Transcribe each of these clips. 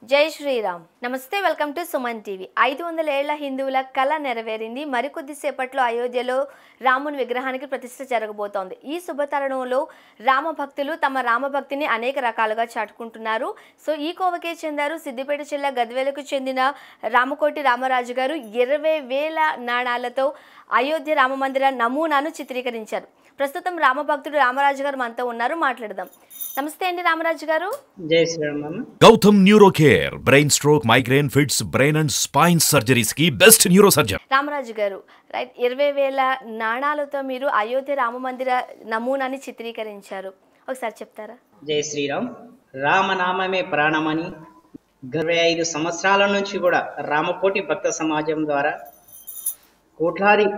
జై శ్రీరామ్ నమస్తే welcome to Suman TV ఐదు వందల ఏళ్ల హిందువుల కళ నెరవేరింది మరికొద్దిసేపట్లో అయోధ్యలో రాముని విగ్రహానికి ప్రతిష్ఠ జరగబోతోంది ఈ శుభతరుణంలో రామ భక్తులు తమ రామభక్తిని అనేక రకాలుగా చాటుకుంటున్నారు సో ఈ కోవకే చెందారు సిద్దిపేట జిల్లా గద్వేలకు చెందిన రామకోటి రామరాజు గారు ఇరవై వేల నాణాలతో అయోధ్య రామమందిర నమూనాను చిత్రీకరించారు ప్రస్తుతం రామభక్తుడు రామరాజు గారు మనతో ఉన్నారు మాట్లాడదాం నమస్తే అండి రామరాజు గారు జై శ్రీరామ్ అమ్మ Gautam neuro care brain stroke migraine fits brain and spine surgeries కి బెస్ట్ న్యూరో సర్జన్ రామరాజు గారు రైట్ ఇరవై వేల నాణాలతో మీరు అయోధ్య రామ మందిర నమూనాని చిత్రీకరించారు ఒకసారి చెప్తారా జై శ్రీరామ్ రామనామమే ప్రాణమని ఇరవై ఐదు సంవత్సరాల నుంచి కూడా రామకోటి భక్త సమాజం ద్వారా కోట్లాది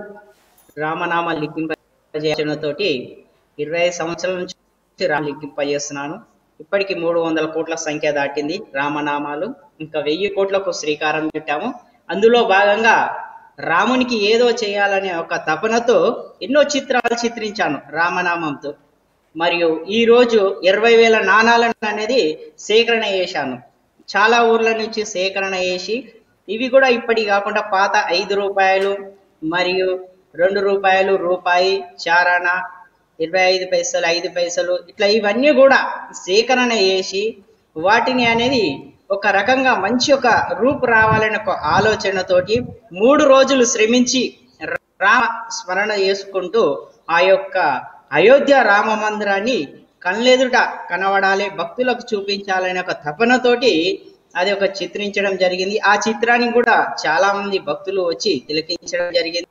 రామనామ లిఖింపజేయడంతోటి ఇరవై ఐదు సంవత్సరాల నుంచి రామ లిఖింపజేస్తున్నాను ఇప్పటికి మూడు వందల కోట్ల సంఖ్య దాటింది రామనామాలు ఇంకా వెయ్యి కోట్లకు శ్రీకారం చుట్టాము అందులో భాగంగా రామునికి ఏదో చేయాలనే ఒక తపనతో ఎన్నో చిత్రాలు చిత్రించాను రామనామంతో మరియు ఈ రోజు ఇరవై వేల నాణాలను అనేది సేకరణ చేశాను చాలా ఊర్ల నుంచి సేకరణ చేసి ఇవి కూడా ఇప్పటి కాకుండా పాత ఐదు రూపాయలు మరియు రెండు రూపాయలు రూపాయి చారానా ఇరవై ఐదు పైసలు ఐదు పైసలు ఇట్లా ఇవన్నీ కూడా సేకరణ చేసి వాటిని అనేది ఒక రకంగా మంచి ఒక రూపు రావాలనే ఒక ఆలోచనతోటి మూడు రోజులు శ్రమించి రామ స్మరణ చేసుకుంటూ ఆ యొక్క అయోధ్య రామ మందిరాన్ని కళ్ళెదుట కనబడాలి భక్తులకు చూపించాలనే ఒక తపనతోటి అది ఒక చిత్రించడం జరిగింది ఆ చిత్రానికి కూడా చాలా మంది భక్తులు వచ్చి తిలకించడం జరిగింది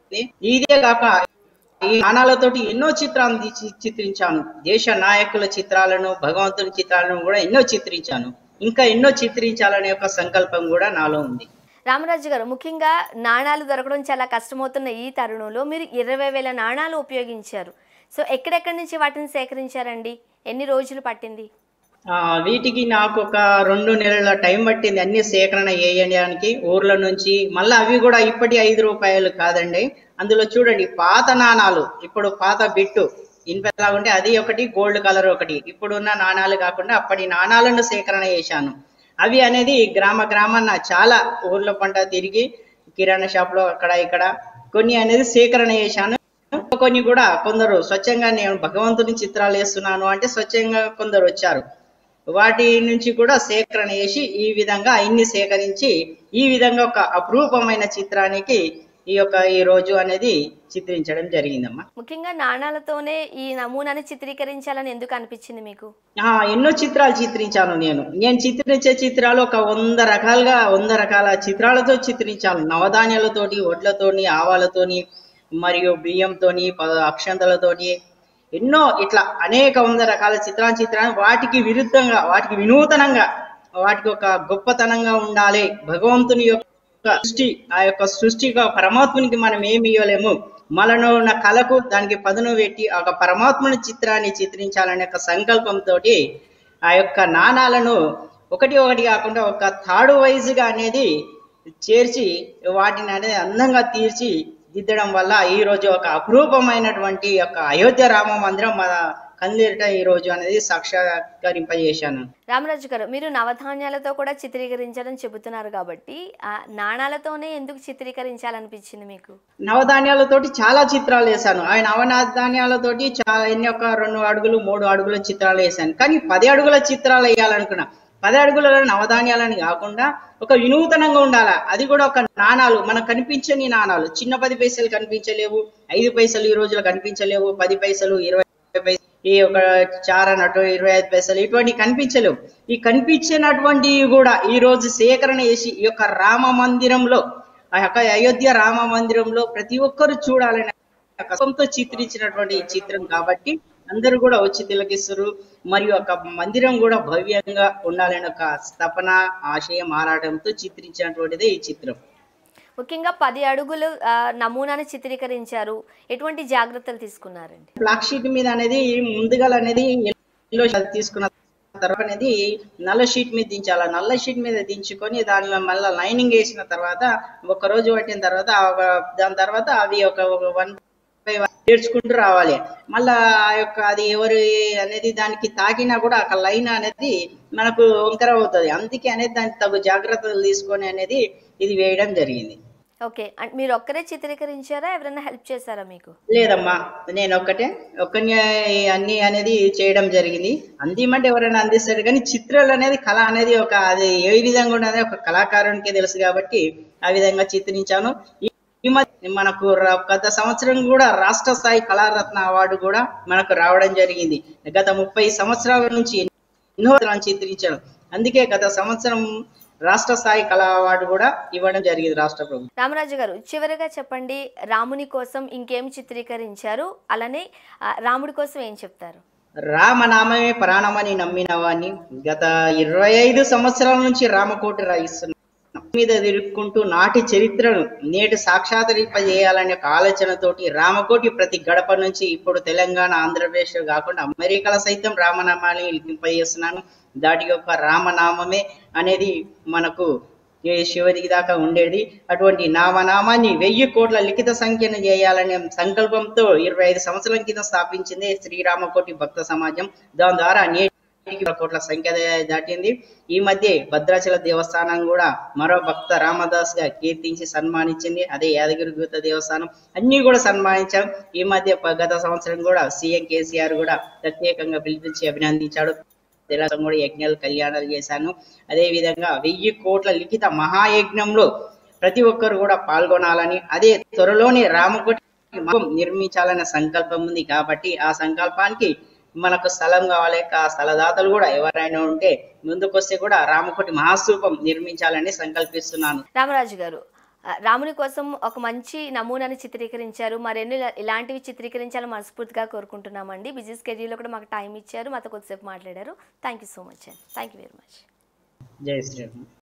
ఇదే కాక ఈ నాణాలతోటి ఎన్నో చిత్రాలను తీసి చిత్రించాను దేశ నాయకుల చిత్రాలను భగవంతుని చిత్రాలను కూడా ఎన్నో చిత్రించాను ఇంకా ఎన్నో చిత్రించాలనే ఒక సంకల్పం కూడా నాలో ఉంది రామరాజు గారు ముఖ్యంగా నాణాలు దొరకడం చాలా కష్టమవుతున్న ఈ తరుణంలో మీరు ఇరవై వేల నాణాలు ఉపయోగించారు సో ఎక్కడెక్కడి నుంచి వాటిని సేకరించారండి ఎన్ని రోజులు పట్టింది ఆ వీటికి నాకు ఒక రెండు నెలల టైం పట్టింది అన్ని సేకరణ చేయడానికి ఊర్ల నుంచి మళ్ళీ అవి కూడా ఇప్పటి ఐదు రూపాయలు కాదండి అందులో చూడండి పాత నాణాలు ఇప్పుడు పాత బిట్టు ఇనుపలా ఉంటే అది ఒకటి గోల్డ్ కలర్ ఒకటి ఇప్పుడున్న నాణాలు కాకుండా అప్పటి నాణాలను సేకరణ చేశాను అవి అనేది గ్రామ గ్రామాన్న చాలా ఊర్ల పంట తిరిగి కిరాణా షాప్ లో అక్కడ ఇక్కడ కొన్ని అనేది సేకరణ చేశాను కొన్ని కూడా కొందరు స్వచ్ఛంగా నేను భగవంతుని చిత్రాలు వేస్తున్నాను అంటే స్వచ్ఛంగా కొందరు వచ్చారు వాటి నుంచి కూడా సేకరణ చేసి ఈ విధంగా ఇన్ని సేకరించి ఈ విధంగా ఒక అపురూపమైన చిత్రానికి ఈ యొక్క ఈ రోజు అనేది చిత్రించడం జరిగిందమ్మా ముఖ్యంగా నాణాలతోనే ఈ నమూనాని చిత్రీకరించాలని ఎందుకు అనిపించింది మీకు ఆ ఎన్నో చిత్రాలు చిత్రించాను నేను నేను చిత్రించే చిత్రాలు ఒక వంద రకాలుగా వంద రకాల చిత్రాలతో చిత్రించాను నవధాన్యాలతోటి వడ్లతోని ఆవాలతోని మరియు బియ్యంతోని ప- అక్షంతలతోని ఎన్నో ఇట్లా అనేక వంద రకాల చిత్రాలు చిత్రాలు వాటికి విరుద్ధంగా వాటికి వినూతనంగా వాటికి ఒక గొప్పతనంగా ఉండాలి భగవంతుని యొక్క సృష్టి ఆ యొక్క సృష్టిగా పరమాత్మునికి మనం ఏమి ఇవ్వలేము మనలో ఉన్న కళకు దానికి పదును పెట్టి ఆ యొక్క పరమాత్ముని చిత్రాన్ని చిత్రించాలనే ఒక సంకల్పంతో ఆ యొక్క నాణాలను ఒకటి ఒకటి కాకుండా ఒక థర్డ్ వైజ్ గా అనేది చేర్చి వాటిని అనేది అందంగా తీర్చి దిద్దడం వల్ల ఈ రోజు ఒక అపురూపమైనటువంటి యొక్క అయోధ్య రామ మందిరం మన కందిరిట ఈ రోజు అనేది సాక్షాత్కరింపజేశాను రామరాజు గారు మీరు నవధాన్యాలతో కూడా చిత్రీకరించాలని చెబుతున్నారు కాబట్టి ఆ నాణాలతోనే ఎందుకు చిత్రీకరించాలనిపించింది మీకు నవధాన్యాలతోటి చాలా చిత్రాలు వేశాను ఆ నవధాన్యాలతోటి చాలా ఎన్ని ఒక రెండు అడుగులు మూడు అడుగుల చిత్రాలు వేశాను కానీ పది అడుగుల చిత్రాలు వేయాలనుకున్నా పది అడుగుల నవధాన్యాలని కాకుండా ఒక వినూతనంగా ఉండాలా అది కూడా ఒక నాణాలు మనకు కనిపించని నాణాలు చిన్న పది పైసలు కనిపించలేవు ఐదు పైసలు ఈ రోజులో కనిపించలేవు పది పైసలు ఇరవై పైసలు ఈ ఒక చారనటు ఇరవై ఐదు పైసలు ఇటువంటి కనిపించలేవు ఈ కనిపించినటువంటివి కూడా ఈ రోజు సేకరణ చేసి ఈ యొక్క రామ మందిరంలో ఆ యొక్క అయోధ్య రామ మందిరంలో ప్రతి ఒక్కరు చూడాలనే కష్టంతో చిత్రించినటువంటి ఈ చిత్రం కాబట్టి అందరూ కూడా వచ్చి తిలకిస్తారు మరియు ఒక మందిరం కూడా భవ్యంగా ఉండాలనే ఒక స్థపన ఆశయం ఆరాటంతో చిత్రించినటువంటిదే ఈ చిత్రం ముఖ్యంగా పది అడుగులు ఆ, నమూనాని చిత్రీకరించారు ఎటువంటి జాగ్రత్తలు తీసుకున్నారండి బ్లాక్ షీట్ మీద అనేది ముందుగా అనేది ఎల్లో తీసుకున్న తర్వాత అనేది నల్ల షీట్ మీద దించాలి నల్ల షీట్ మీద దించుకొని దానిలో మళ్ళీ లైనింగ్ వేసిన తర్వాత ఒక రోజు పట్టిన తర్వాత ఆ ఒక- దాని తర్వాత అవి ఒక వన్ బై వన్ నేర్చుకుంటూ రావాలి మళ్ళా ఆ యొక్క అది ఎవరు అనేది దానికి తాకినా కూడా ఒక లైన్ అనేది మనకు వంకర అవుతుంది అందుకే అనేది దానికి తగు జాగ్రత్తలు తీసుకొని అనేది ఇది వేయడం జరిగింది ఓకే అంటే మీరు ఒక్కరే చిత్రీకరించారా ఎవరైనా హెల్ప్ చేశారా మీకు లేదమ్మా నేను ఒక్కటే ఒక్కనే అన్ని అనేది చేయడం జరిగింది అందిమంటే ఎవరైనా అందిస్తారు కానీ చిత్రాలు అనేది కళ అనేది ఒక అది ఏ విధంగా ఉన్నది ఒక కళాకారునికే తెలుసు కాబట్టి ఆ విధంగా చిత్రించాను ఈ- ఈ మధ్య మనకు ర- గత సంవత్సరం కూడా రాష్ట్ర స్థాయి కళారత్న అవార్డు కూడా మనకు రావడం జరిగింది గత ముప్పై సంవత్సరాల నుంచి ఎన్నో చిత్రాలను చిత్రించాను అందుకే గత సంవత్సరం రాష్ట్ర స్థాయి కళా అవార్డు కూడా ఇవ్వడం జరిగింది రాష్ట్ర ప్రభుత్వం రామరాజు గారు చివరిగా చెప్పండి రాముని కోసం ఇంకేం చిత్రీకరించారు అలానే ఆ, రాముడి కోసం ఏం చెప్తారు రామనామమే ప్రాణమని నమ్మిన వాణ్ణి గత ఇరవై ఐదు సంవత్సరాల నుంచి రామకోటి రాయిస్తున్నాను మీద తిరుక్కుంటూ నాటి చరిత్రను నేటి సాక్షాత్కరింపజేయాలనే ఒక ఆలోచనతోటి రామకోటి ప్రతి గడప నుంచి ఇప్పుడు తెలంగాణ ఆంధ్రప్రదేశ్ కాకుండా అమెరికాలో సైతం రామనామాన్ని లింపజేస్తున్నాను దాటి యొక్క రామనామమే అనేది మనకు ఏ శివరికి దాకా ఉండేది అటువంటి నామనామాన్ని వెయ్యి కోట్ల లిఖిత సంఖ్యను చేయాలనే సంకల్పంతో ఇరవై ఐదు సంవత్సరాల కింద స్థాపించింది శ్రీరామకోటి భక్త సమాజం దాని ద్వారా నేటికి కోట్ల సంఖ్య దా- దాటింది ఈ మధ్య భద్రాచల దేవస్థానం కూడా మరో భక్త రామదాస్ గా కీర్తించి సన్మానించింది అదే యాదగిరి గుత దేవస్థానం అన్ని కూడా సన్మానించాం ఈ మధ్య ప- గత సంవత్సరం కూడా సీఎం కేసీఆర్ కూడా ప్రత్యేకంగా పిలిపించి అభినందించాడు తెలంగాణ కూడా యజ్ఞాలు కళ్యాణాలు చేశాను అదే విధంగా వెయ్యి కోట్ల లిఖిత మహాయజ్ఞంలో ప్రతి ఒక్కరు కూడా పాల్గొనాలని అదే త్వరలోనే రామకోటి మహం నిర్మించాలనే సంకల్పం ఉంది కాబట్టి ఆ సంకల్పానికి మనకు స్థలం కావాలి ఆ స్థలదాతలు కూడా ఎవరైనా ఉంటే ముందుకొస్తే కూడా రామకోటి మహాస్తూపం నిర్మించాలని సంకల్పిస్తున్నాను రామరాజు గారు ఆ, రాముని కోసం ఒక మంచి నమూనాని చిత్రీకరించారు మరెన్నో ఇలా- ఇలాంటివి చిత్రీకరించాలని మనస్ఫూర్తిగా కోరుకుంటున్నామండి బిజీ స్కెడ్యూల్లో కూడా మాకు టైం ఇచ్చారు మాతో కొద్దిసేపు మాట్లాడారు థ్యాంక్ యూ సో మచ్ అండి థ్యాంక్ యూ వెరీ మచ్ జై శ్రీరామ్